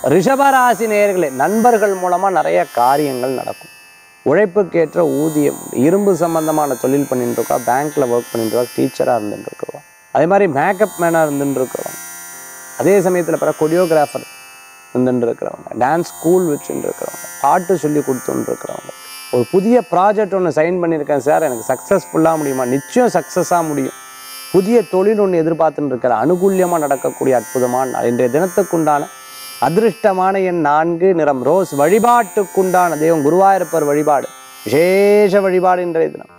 ரிஷபராசி நேயர்களே நண்பர்கள் மூலமாக நிறைய காரியங்கள் நடக்கும் உழைப்புக்கேற்ற ஊதியம் உண்டு. இரும்பு சம்பந்தமான தொழில் பண்ணிட்டு இருக்கா பேங்க்ல ஒர்க் பண்ணிட்டு இருக்கா டீச்சராக இருந்துட்டு இருக்கிறோம் அதே மாதிரி மேக்கப் மேனாக இருந்துட்டு இருக்கிறோம் அதே சமயத்தில் பிற கொரியோகிராஃபர் இருந்துட்டு இருக்கிறவங்க டான்ஸ் ஸ்கூல் வச்சுட்டு இருக்கிறவங்க பாட்டு சொல்லி கொடுத்துட்டு இருக்கிறவங்க ஒரு புதிய ப்ராஜெக்ட் ஒன்று சைன் பண்ணியிருக்கேன் சார் எனக்கு சக்ஸஸ்ஃபுல்லாக முடியுமா நிச்சயம் சக்ஸஸாக முடியும் புதிய தொழில் ஒன்று எதிர்பார்த்துட்டு இருக்கிற அனுகூல்யமாக நடக்கக்கூடிய அற்புதமான நாள். இன்றைய தினத்துக்குண்டான அதிருஷ்டமான எண் நான்கு நிறம் ரோஸ் வழிபாட்டுக்குண்டான தெய்வம் குருவாயூரப்பர் வழிபாடு விசேஷ வழிபாடு இன்றைய தினம்